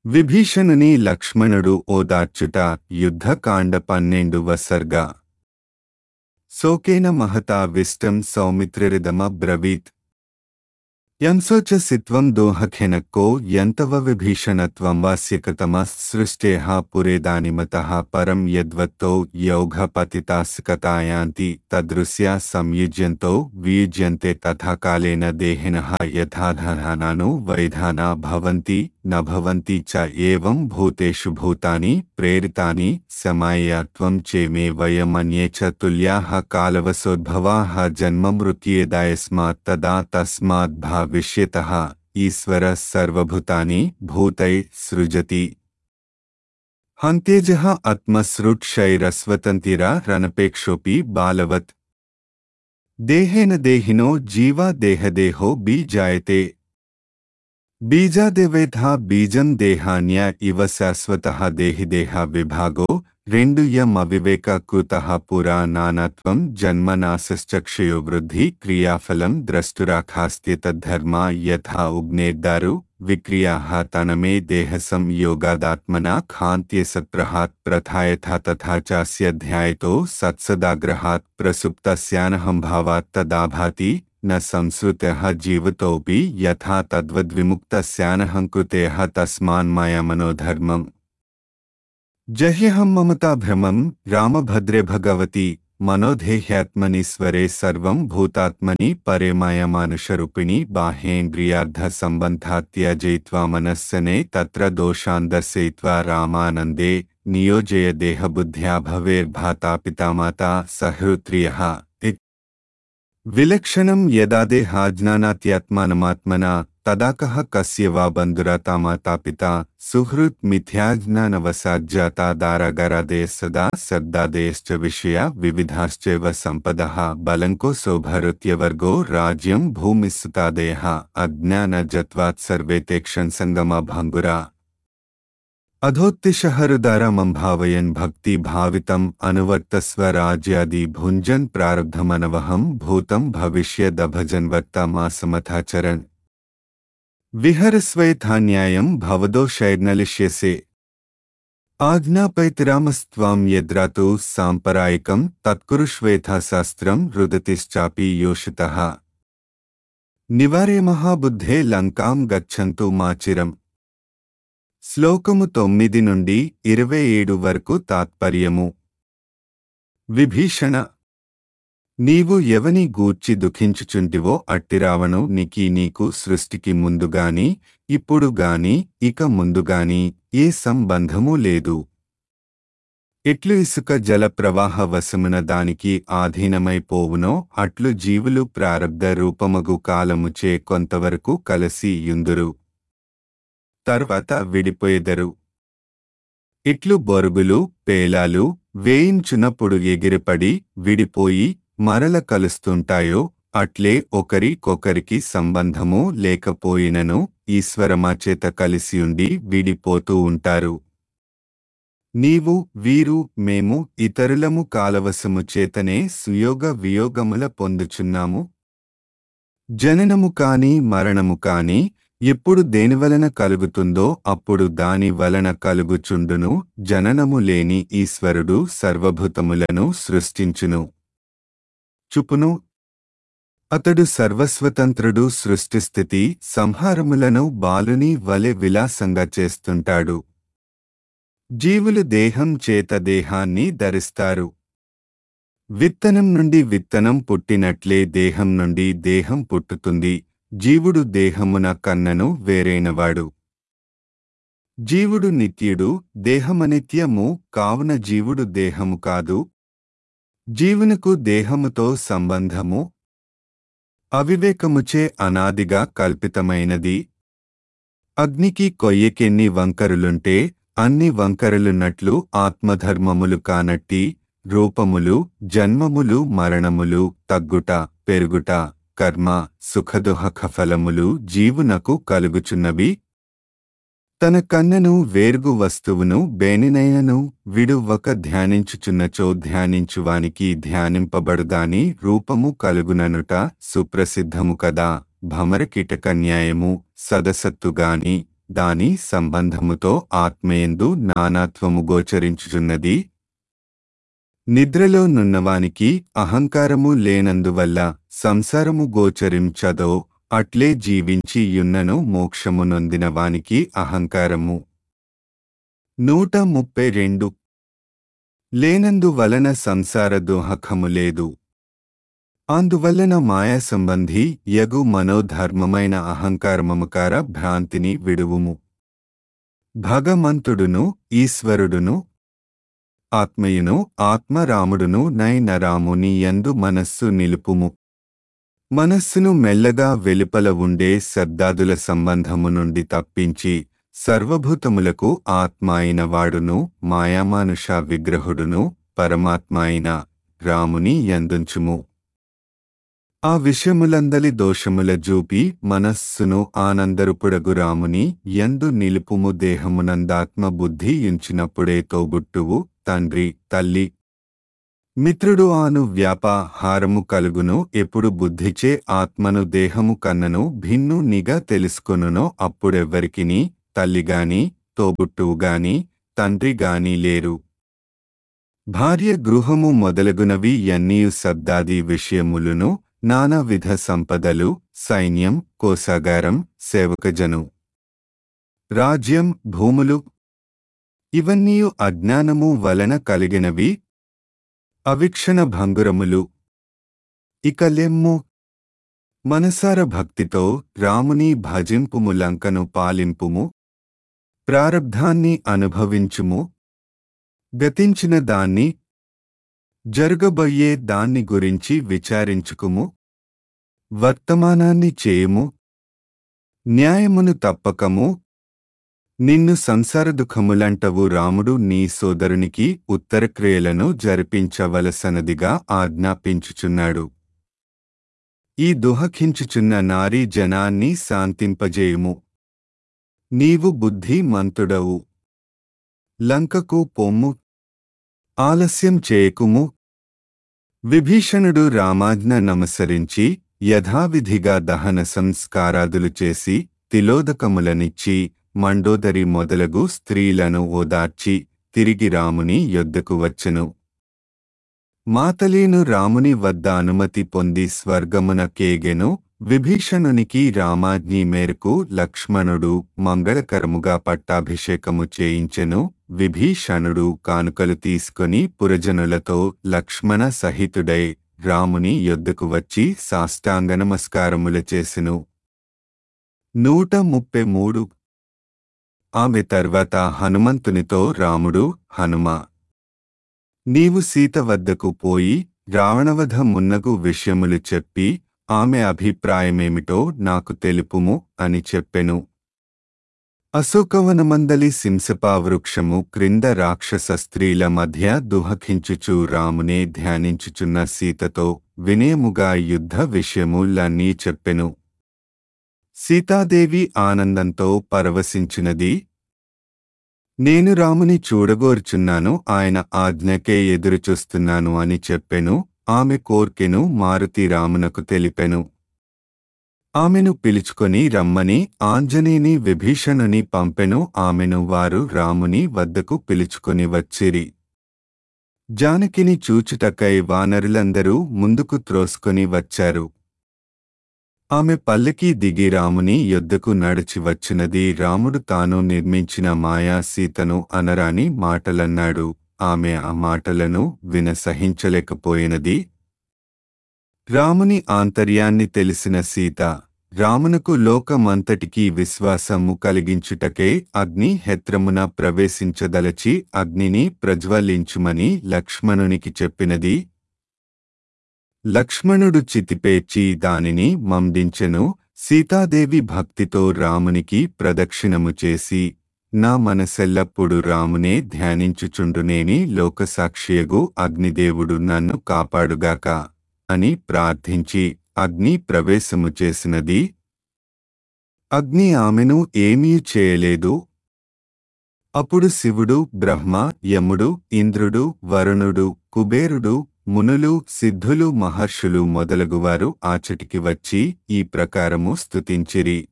విభీషణుని లక్ష్మణుడు ఓదార్చుట యుద్ధకాండ పన్నెండువ సర్గ శోకేన మహతా విష్టం సౌమిత్రిరిదమ బ్రవీత్ యంసోచసిత్వం దోహఖెనక్కో యంతవ విభీషణత్వం వాస్యకతమ సృష్టేః పురేదానిమతః పరం యద్వత్తో యౌఘపతితాస్కతాయాంతి తదృశ్యా సంయుజ్యంతో వియుజ్యంతే తథా కాలేన దేహినః యథాధానాను వైధానా భవంతి న భవంతి చ ఏవం భూతేషు భూతాని ప్రేరితాని సమాయత్వం చేమే వయమన్యే చ తుల్యాః కాలవసోద్భవాः జన్మమృత్యేదాయస్మాత్ తదా తస్మాత్ భావిష్యతః ఈశ్వర సర్వభూతాని భూతై సృజతి హంత్యేజః ఆత్మసృక్షైరస్వతంతిరా రణపేక్షోపి బాలవత్ దేహేన దేహినో జీవా దేహదేహో బీజాయతే బీజాదేవేధా బీజం దేహాన్య ఇవ శాశ్వతః దేహిదేహ విభాగో రెండు యం అవివేక కృతః పురా నానత్వం జన్మనాశశ్చక్షయో వృద్ధి క్రియాఫలం ద్రష్టురాఖాస్త్య తద్ధర్మా యథా ఉగ్నేర్దారు విక్రియాః తనమే దేహ సంయోగాదాత్మనా ఖాంత్య సత్ప్రహాత్ ప్రథాయథా తథా చాస్య ధ్యాయతో సత్సదాగ్రహాత్ ప్రసుప్తస్యానహం భావాత్ తదాభాతి न संसृतः जीवतोऽपि यथा तद्वद्विमुक्तस्यानहं कृतेः तस्मान्मायामनोधर्मम् जह्यहं ममताभ्रमं रामभद्रे भगवति मनोधेह्यात्मनीश्वरे सर्वं भूतात्मनि परे मायमानुषरूपिणि बाह्येन्द्रियार्थसम्बन्धात्यजयित्वा मनस्सने तत्र दोषान् दर्शयित्वा रामानन्दे नियोजय देहबुद्ध्या भवेर्भाता पितामाता सहृत्रियः విలక్షణం యదాదే హాజ్ఞానాత్యాత్మానమాత్మనా తదా కః కస్య వా బంధురతామాతాపిత సుహృత్ మిథ్యాజ్ఞానవసాజ్జాతా దారాగారాదే సదా శబ్దాదేశ్చ విషయ వివిధాశ్చైవ సంపదః బలంకో శోభరుత్యవర్గో రాజ్యం భూమిస్సుతాదేహ అజ్ఞానజత్వాత్ సర్వే తేక్షన్ సంగమ భంగురా అధోత్తిషహరుదారామం భావయన్ భక్తి భావితం అనువర్తస్వ రాజ్యాది భుంజన్ ప్రారబ్ధమనవహం భూతం భవిష్యదభజన్వర్త మాసమథాచరణ్ విహరస్వైథాన్యాయం భవదోషైర్నలిష్యసే ఆజ్ఞాపైతిరామస్త్వాం యద్రాతు సాంపరాయికం తత్కురుష్వేథాశాస్త్రం రుదతిశ్చాపి యోషితః నివారే మహాబుద్ధే లంకాం గచ్చంతు మాచిరం శ్లోకము తొమ్మిది నుండి ఇరవై ఏడు వరకు తాత్పర్యము విభీషణ నీవు ఎవని గూర్చి దుఃఖించుచుంటివో అట్టిరావణు నికి నీకు సృష్టికి ముందుగాని ఇప్పుడు గాని ఇక ముందుగాని ఏ సంబంధమూ లేదు ఎట్లు ఇసుక జల ప్రవాహ వశమున దానికి ఆధీనమైపోవునో అట్లు జీవులు ప్రారబ్ధ రూపమగు కాలముచే కొంతవరకు కలసి యుందురు తర్వాత విడిపోయెదరు ఇట్లు బొరుగులు పేలాలు వేయించునప్పుడు ఎగిరిపడి విడిపోయి మరల కలుస్తుంటాయో అట్లే ఒకరికొకరికి సంబంధము లేకపోయినను ఈశ్వరమాచేత కలిసియుండి విడిపోతూ ఉంటారు నీవు వీరు మేము ఇతరులము కాలవశము చేతనే సుయోగ వియోగముల పొందుచున్నాము జననము కాని మరణము కాని ఎప్పుడు దేనివలన కలుగుతుందో అప్పుడు దాని వలన కలుగుచుండును జననము లేని ఈశ్వరుడు సర్వభూతములను సృష్టించును చుపును అతడు సర్వస్వతంత్రుడు సృష్టిస్థితి సంహారములను బాలుని వలె విలాసంగా చేస్తుంటాడు జీవులు దేహం చేత దేహాన్ని ధరిస్తారు విత్తనం నుండి విత్తనం పుట్టినట్లే దేహం నుండి దేహం పుట్టుతుంది జీవుడు దేహమున కన్నను వేరైనవాడు జీవుడు నిత్యుడు దేహమనిత్యము కావున జీవుడు దేహము కాదు జీవునకు దేహముతో సంబంధము అవివేకముచే అనాదిగా కల్పితమైనది అగ్నికి కొయ్యకెన్ని వంకరులుంటే అన్ని వంకరలున్నట్లు ఆత్మధర్మములు కానట్టి రూపములు జన్మములు మరణములు తగ్గుట పెరుగుట కర్మ సుఖదుహక ఫలములు జీవునకు కలుగుచున్నవి తన కన్నను వేర్గు వస్తువును బేనినైనను విడువక ధ్యానించుచున్నచో ధ్యానించువానికి ధ్యానింపబడుదాని రూపము కలుగుననుట సుప్రసిద్ధము కదా భమరకీటక న్యాయము సదసత్తుగాని దాని సంబంధముతో ఆత్మయందు నానాత్వము గోచరించుచున్నది నిద్రలో నున్నవానికి అహంకారము లేనందువల్ల సంసారము గోచరించదో అట్లే జీవించి యున్నను మోక్షము నొందిన వానికి అహంకారము నూట ముప్పై రెండు లేనందువలన సంసార దోహకము లేదు అందువలన మాయా సంబంధి యగు మనోధర్మమైన అహంకారమమకార భ్రాంతిని విడువుము భగవంతుడును ఈశ్వరుడును ఆత్మయును ఆత్మరాముడును నైన రాముని యందు మనస్సు నిలుపుము మనస్సును మెల్లగా వెలుపల ఉండే శబ్దాదుల సంబంధము నుండి తప్పించి సర్వభూతములకు ఆత్మ అయిన వాడును మాయామానుష విగ్రహుడును పరమాత్మ అయిన రాముని యందుంచుము ఆ విషయములందలి దోషముల జూపి మనస్సును ఆనందరుపుడగు రాముని యందు నిలుపుము దేహమునందాత్మ బుద్ధి యుంచినప్పుడే తోబుట్టువు తండ్రి తల్లి మిత్రుడు ఆను వ్యాపాహారము కలుగును ఎప్పుడు బుద్ధిచే ఆత్మను దేహము కన్నను భిన్ను నిగా తెలుసుకొనునో అప్పుడెవ్వరికిని తల్లిగాని తోబుట్టువుగాని తండ్రిగాని లేరు భార్య గృహము మొదలగునవి ఎన్నీయు శబ్దాది విషయములును నానావిధ సంపదలు సైన్యం కోసాగారం సేవకజను రాజ్యం భూములు ఇవన్నీయు అజ్ఞానము వలన కలిగినవి అవిక్షణ భంగురములు ఇక లెమ్ము మనసార భక్తితో రాముని భజింపుము లంకను పాలింపుము ప్రారబ్ధాన్ని అనుభవించుము గతించిన దాన్ని జరగబోయే దాన్ని గురించి విచారించుకుము వర్తమానాన్ని చేయుము న్యాయమును తప్పకము నిన్ను సంసార దుఃఖములంటవు రాముడు నీ సోదరునికి ఉత్తరక్రియలను జరిపించవలసనదిగా ఆజ్ఞాపించుచున్నాడు ఈ దుహకించుచున్న నారీ జనాన్ని శాంతింపజేయుము నీవు బుద్ధిమంతుడవు లంకకు పొమ్ము ఆలస్యం చేయకుము విభీషణుడు రామాజ్ఞ నమసరించి యథావిధిగా దహన సంస్కారాదులు చేసి తిలోదకములనిచ్చి మండోదరి మొదలగు స్త్రీలను ఓదార్చి తిరిగి రాముని యొద్దకు వచ్చెను మాతలీను రాముని వద్ద అనుమతి పొంది స్వర్గమున కేగెను విభీషణునికి రామాజ్ఞి మేరకు లక్ష్మణుడు మంగళకరముగా పట్టాభిషేకము చేయించెను విభీషణుడు కానుకలు తీసుకొని పురజనులతో లక్ష్మణ సహితుడై రాముని యొద్దకు వచ్చి సాష్టాంగ నమస్కారముల చేసెను నూట ముప్పై మూడు ఆమె తర్వాత హనుమంతునితో రాముడు హనుమ నీవు సీత వద్దకు పోయి రావణవధ మున్నగు విషయములు చెప్పి ఆమె అభిప్రాయమేమిటో నాకు తెలుపుము అని చెప్పెను అశోకవనమందలి సింసపా వృక్షము క్రింద రాక్షస స్త్రీల మధ్య దుహకించుచు రామునే ధ్యానించుచున్న సీతతో వినయముగా యుద్ధ విషయములన్నీ చెప్పెను సీతాదేవి ఆనందంతో పరవశించినది నేను రాముని చూడగోర్చున్నాను ఆయన ఆజ్ఞకే ఎదురుచూస్తున్నాను అని చెప్పెను ఆమె కోర్కెను మారుతి రామునకు తెలిపెను ఆమెను పిలుచుకొని రమ్మని ఆంజనేని విభీషణుని పంపెను ఆమెను వారు రాముని వద్దకు పిలుచుకొని వచ్చిరి జానకిని చూచుటకై వానరులందరూ ముందుకు త్రోసుకొని వచ్చారు ఆమె పల్లకి దిగి రాముని యొద్దకు నడిచి వచ్చినది రాముడు తాను నిర్మించిన మాయా సీతను అనరాని మాటలన్నాడు ఆమె ఆ మాటలను వినసహించలేకపోయినది రాముని ఆంతర్యాన్ని తెలిసిన సీత రామునకు లోకమంతటికీ విశ్వాసము కలిగించుటకే అగ్ని హెత్రమున ప్రవేశించదలచి అగ్నిని ప్రజ్వలించుమని లక్ష్మణునికి చెప్పినది లక్ష్మణుడు చితిపేర్చి దానిని మండించెను సీతాదేవి భక్తితో రామునికి ప్రదక్షిణము చేసి నా మనసెల్లప్పుడు రామునే ధ్యానించుచుండునేని లోకసాక్షియగు అగ్నిదేవుడు నన్ను కాపాడుగాక అని ప్రార్థించి అగ్ని ప్రవేశము చేసినది అగ్ని ఆమెను ఏమీ చేయలేదు అప్పుడు శివుడు బ్రహ్మ యముడు ఇంద్రుడు వరుణుడు కుబేరుడు మునులు సిద్ధులు మహర్షులు మొదలగువారు ఆచటికి వచ్చి ఈ ప్రకారము స్తుతించిరి